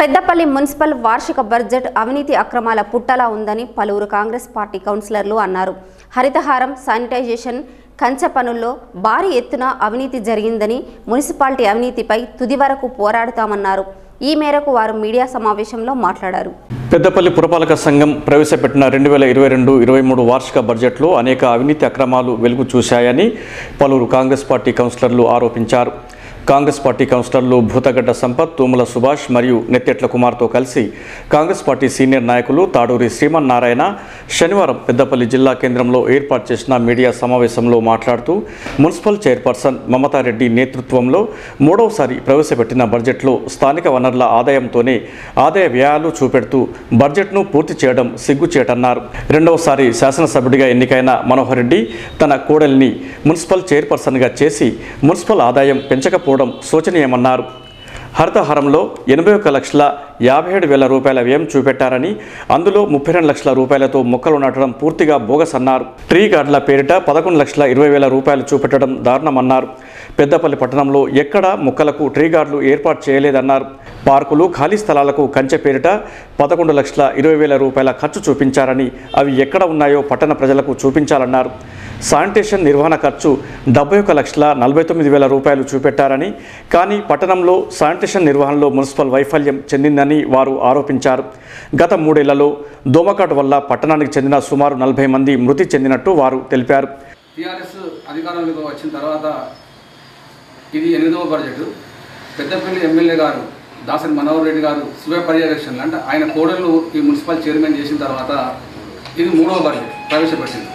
Peddapalli municipal వార్షిక budget అవినీతి అక్రమాల పుట్టలా ఉందని పలువురు కాంగ్రెస్ పార్టీ కౌన్సిలర్లు అన్నారు హరితహారం శానిటైజేషన్ కంచె పనుల్లో భారీ ఎత్తున అవినీతి జరిగిందని మున్సిపాలిటీ అవినీతిపై తుది వరకు పోరాడుతామన్నారు ఈ మేరకు వారు మీడియా సమావేశంలో మాట్లాడారు పెద్దపల్లి పురపాలక సంఘం ప్రవేశపెట్టిన రెండు వేల ఇరవై రెండు ఇరవై మూడు వార్షిక బడ్జెట్లో అనేక అవినీతి అక్రమాలు వెలుగు చూశాయని పలువురు కాంగ్రెస్ పార్టీ కౌన్సిలర్లు ఆరోపించారు కాంగ్రెస్ పార్టీ కౌన్సిలర్లు భూతగడ్డ సంపత్ తూముల సుభాష్ మరియు నెత్తెట్ల కుమార్తో కలిసి కాంగ్రెస్ పార్టీ సీనియర్ నాయకులు తాడూరి శ్రీమన్నారాయణ శనివారం పెద్దపల్లి జిల్లా కేంద్రంలో ఏర్పాటు చేసిన మీడియా సమావేశంలో మాట్లాడుతూ మున్సిపల్ చైర్పర్సన్ మమతారెడ్డి నేతృత్వంలో మూడవసారి ప్రవేశపెట్టిన బడ్జెట్లో స్థానిక వనరుల ఆదాయంతోనే ఆదాయ వ్యయాలు చూపెడుతూ బడ్జెట్ను పూర్తి చేయడం సిగ్గుచేటన్నారు రెండవసారి శాసనసభ్యుడిగా ఎన్నికైన మనోహర్ రెడ్డి తన కోడల్ని మున్సిపల్ చైర్పర్సన్గా చేసి మున్సిపల్ ఆదాయం పెంచకపోవడం శోచనీయమన్నారు హరితహారంలో ఎనభై ఒక్క లక్షల యాభై ఏడు వేల రూపాయల వ్యయం చూపెట్టారని అందులో ముప్పై రెండు లక్షల రూపాయలతో మొక్కలు నాటడం పూర్తిగా బోగస్ అన్నారు ట్రీ గార్డుల పేరిట పదకొండు లక్షల ఇరవై వేల రూపాయలు చూపెట్టడం దారుణమన్నారు పెద్దపల్లి పట్టణంలో ఎక్కడా మొక్కలకు ట్రీ గార్డులు ఏర్పాటు చేయలేదన్నారు పార్కులు ఖాళీ స్థలాలకు కంచె పేరిట పదకొండు లక్షల ఇరవై వేల రూపాయల ఖర్చు చూపించారని అవి ఎక్కడ ఉన్నాయో పట్టణ ప్రజలకు చూపించాలన్నారు శానిటేషన్ నిర్వహణ ఖర్చు డెబ్బై ఒక్క లక్షల నలభై తొమ్మిది వేల రూపాయలు చూపెట్టారని కానీ పట్టణంలో శానిటేషన్ నిర్వహణలో మున్సిపల్ వైఫల్యం చెందిందని వారు ఆరోపించారు గత మూడేళ్లలో దోమకాటు వల్ల పట్టణానికి చెందిన సుమారు నలభై మంది మృతి చెందినట్టు వారు తెలిపారు టీఆర్ఎస్ అధికారంలోకి వచ్చిన తర్వాత ఇది ఎనిమిదవ బడ్జెట్ పెద్దపల్లి ఎమ్మెల్యే గారు దాసరి మనోహర్ రెడ్డి గారు స్వీయ పర్యవేక్షణలు అంటే ఆయన కోడళ్ళు ఈ మున్సిపల్ చైర్మన్ చేసిన తర్వాత ఇది మూడవ బడ్జెట్ ప్రవేశపెట్టింది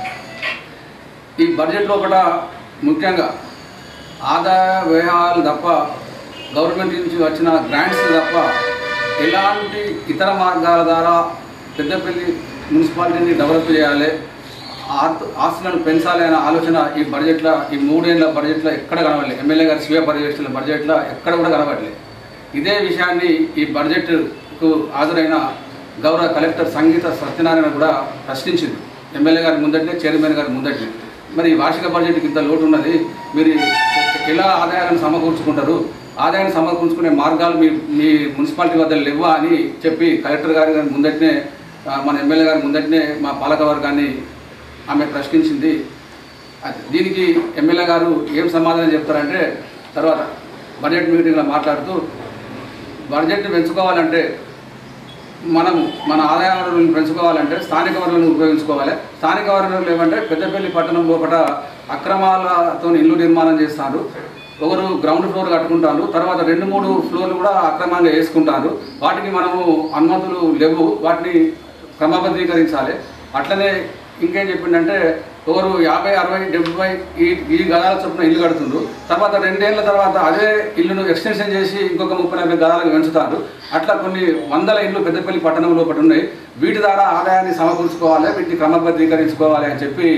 ఈ బడ్జెట్ లోపల ముఖ్యంగా ఆదాయ వ్యయాలు తప్ప గవర్నమెంట్ నుంచి వచ్చిన గ్రాంట్స్ తప్ప ఎలాంటి ఇతర మార్గాల ద్వారా పెద్దపల్లి మున్సిపాలిటీని డెవలప్ చేయాలి ఆస్తు ఆస్తులను పెంచాలి అనే ఆలోచన ఈ బడ్జెట్లో ఈ మూడేళ్ల బడ్జెట్లో ఎక్కడ కనబడలేదు ఎమ్మెల్యే గారి స్వీయ పర్యవేక్షణ బడ్జెట్లో ఎక్కడ కూడా కనబడలేదు ఇదే విషయాన్ని ఈ బడ్జెట్కు హాజరైన గౌరవ కలెక్టర్ సంగీత సత్యనారాయణ కూడా ప్రశ్నించింది ఎమ్మెల్యే గారి ముందటనే చైర్మన్ గారి ముందటనే మరి ఈ వార్షిక బడ్జెట్కి ఇంత లోటు ఉన్నది మీరు ఎలా ఆదాయాలను సమకూర్చుకుంటారు ఆదాయాన్ని సమకూర్చుకునే మార్గాలు మీ మీ మున్సిపాలిటీ వద్ద లేవా అని చెప్పి కలెక్టర్ గారి గారి ముందటనే ఆ, మన ఎమ్మెల్యే గారి ముందటనే మా పాలక వర్గాన్ని ఆమె ప్రశ్నించింది అది దీనికి ఎమ్మెల్యే గారు ఏం సమాధానం చెప్తారంటే తర్వాత బడ్జెట్ మీటింగ్లో మాట్లాడుతూ బడ్జెట్ పెంచుకోవాలంటే మనం మన ఆదాయ వనరులను పెంచుకోవాలంటే స్థానిక వనరులను ఉపయోగించుకోవాలి స్థానిక వనరులు ఏమంటే పెద్దపల్లి పట్టణం లోపల అక్రమాలతో ఇల్లు నిర్మాణం చేస్తారు ఒకరు గ్రౌండ్ ఫ్లోర్ కట్టుకుంటారు తర్వాత రెండు మూడు ఫ్లోర్లు కూడా అక్రమంగా వేసుకుంటారు వాటికి మనము అనుమతులు లేవు వాటిని క్రమబద్ధీకరించాలి అట్లనే ఇంకేం చెప్పిండంటే ఒకరు యాభై అరవై డెబ్బై ఈ ఈ గదాల చొప్పున ఇల్లు కడుతుండ్రు తర్వాత రెండేళ్ల తర్వాత అదే ఇల్లును ఎక్స్టెన్షన్ చేసి ఇంకొక ముప్పై నలభై గదాలకు పెంచుతారు అట్లా కొన్ని వందల ఇల్లు పెద్దపల్లి పట్టణం లోపల ఉన్నాయి వీటి ద్వారా ఆదాయాన్ని సమకూర్చుకోవాలి వీటిని క్రమబద్ధీకరించుకోవాలి అని చెప్పి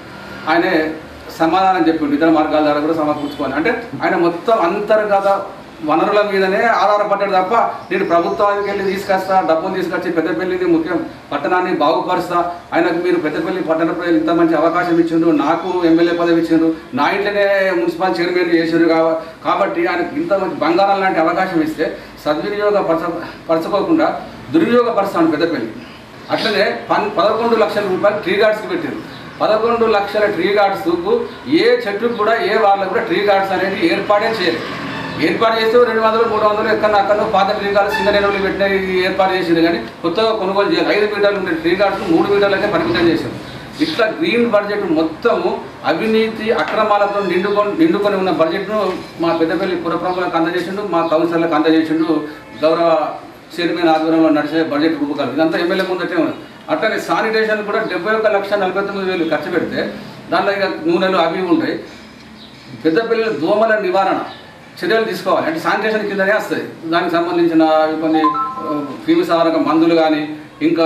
ఆయనే సమాధానం చెప్పిండు ఇతర మార్గాల ద్వారా కూడా సమకూర్చుకోవాలి అంటే ఆయన మొత్తం అంతర్గత వనరుల మీదనే ఆధారపడ్డాడు తప్ప నేను ప్రభుత్వానికి వెళ్ళి తీసుకొస్తా డబ్బులు తీసుకొచ్చి పెద్దపల్లిని ముఖ్యం పట్టణాన్ని బాగుపరుస్తా ఆయనకు మీరు పెద్దపల్లి పట్టణ ప్రజలు ఇంత మంచి అవకాశం ఇచ్చిండ్రు నాకు ఎమ్మెల్యే పదవి ఇచ్చిండ్రు నా ఇంట్లోనే మున్సిపల్ చైర్మన్ చేసిండ్రు కావ- కాబట్టి ఆయనకు ఇంత మంచి బంగారం లాంటి అవకాశం ఇస్తే సద్వినియోగ పరచ పరచుకోకుండా దుర్వినియోగపరుస్తాను పెద్దపల్లి అట్లనే పన్ పదకొండు లక్షల రూపాయలు ట్రీ గార్డ్స్కి పెట్టారు పదకొండు లక్షల ట్రీ గార్డ్స్కు ఏ చెట్టుకు కూడా ఏ వాళ్ళకు కూడా ట్రీ గార్డ్స్ అనేది ఏర్పాటే చేయలేదు ఏర్పాటు చేస్తే రెండు వందలు మూడు వందలు ఎక్కడ అక్కడ పాత ట్రీ గార్డ్స్ కింద నెలవులు పెట్టిన ఇది ఏర్పాటు చేసింది కానీ కొత్తగా కొనుగోలు చేయాలి ఐదు మీటర్లు ఉండే ట్రీ గార్డ్స్ మూడు మీటర్లకే పరిమితం చేశారు ఇట్లా గ్రీన్ బడ్జెట్ మొత్తము అవినీతి అక్రమాలతో నిండుకొని నిండుకొని ఉన్న బడ్జెట్ను మా పెద్దపల్లి పురప్రములకు అందజేసిండు మా కౌన్సిలర్లకు అందజేసిండు గౌరవ చైర్మన్ ఆధ్వర్యంలో నడిచే బడ్జెట్ రూపకాలు ఇదంతా ఎమ్మెల్యే ముందటే ఉంది అట్లనే శానిటేషన్ కూడా డెబ్బై ఒక్క లక్ష నలభై తొమ్మిది వేలు ఖర్చు పెడితే దాంట్లో ఇక నూనెలు అవి ఇవి ఉంటాయి పెద్ద పిల్లల దోమల నివారణ చర్యలు తీసుకోవాలి అంటే శానిటేషన్ కిందనే వస్తాయి దానికి సంబంధించిన అవి కొన్ని క్రిమిసారక మందులు కానీ ఇంకా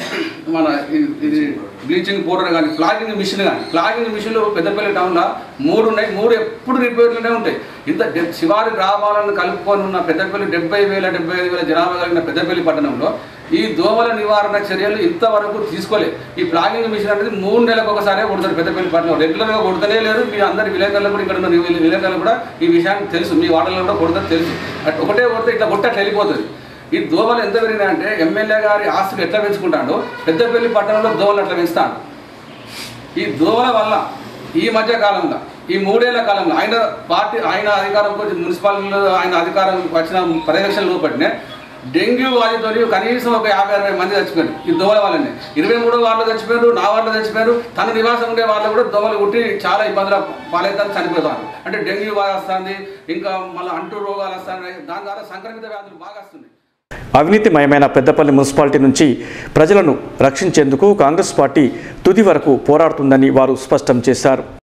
మన ఇది- ఇది బ్లీచింగ్ పౌడర్ కానీ ఫ్లాగింగ్ మిషన్ కానీ ఫ్లాగింగ్ మిషన్లు పెద్దపల్లి టౌన్లో మూడు ఉన్నాయి మూడు ఎప్పుడు రిపేర్లునే ఉంటాయి ఇంత డెబ్- శివారి గ్రామాలను కలుపుకొని ఉన్న పెద్దపల్లి డెబ్బై వేల డెబ్బై ఐదు వేల జనాభా కలిగిన పెద్దపల్లి పట్టణంలో ఈ దోమల నివారణ చర్యలు ఇంతవరకు తీసుకోలేదు ఈ ప్లాగింగ్ మిషన్ అనేది మూడు నెలలకు ఒకసారి కొడతారు పెద్దపల్లి పట్టణం రెగ్యులర్గా కొడుతూనే లేరు మీ అందరి విలేకరులు కూడా ఇక్కడ ఉన్న విలే- విలేకరులు కూడా ఈ విషయాన్ని తెలుసు మీ వాటర్లో కూడా కొడతారు తెలుసు అట్ ఒకటే కొడితే ఇట్లా కొట్టి అట్లా వెళ్ళిపోతుంది ఈ దోమలు ఎంత పెరిగినాయంటే ఎమ్మెల్యే గారి ఆస్తులు ఎట్లా పెంచుకుంటాడు పెద్దపల్లి పట్టణంలో దోమలు అట్లా పెంచుతాడు ఈ దోమల వల్ల ఈ మధ్య కాలంలో ఈ మూడేళ్ల కాలంలో ఆయన పార్టీ ఆయన అధికారంకి వచ్చి మున్సిపాలిటీలో ఆయన అధికారంకి వచ్చిన పర్యవేక్షణ లోపట్నే డెంగ్యూ వ్యాధితో కనీసం ఒక యాభై అరవై మంది చచ్చిపోయారు ఈ దోమల వల్లనే ఇరవై మూడో వాళ్ళు చచ్చిపోయారు నా వాళ్ళు చచ్చిపోయారు తన నివాసం ఉండే వాళ్ళు కూడా దోమలు కుట్టి చాలా ఇబ్బందులు పాలైతారు చనిపోతారు అంటే డెంగ్యూ వ్యాధి వస్తుంది ఇంకా మళ్ళీ అంటూ రోగాలు వస్తున్నాయి దాని ద్వారా సంక్రమిత వ్యాధులు బాగా వస్తున్నాయి అవినీతిమయమైన పెద్దపల్లి మున్సిపాలిటీ నుంచి ప్రజలను రక్షించేందుకు కాంగ్రెస్ పార్టీ తుది వరకు పోరాడుతుందని వారు స్పష్టం చేశారు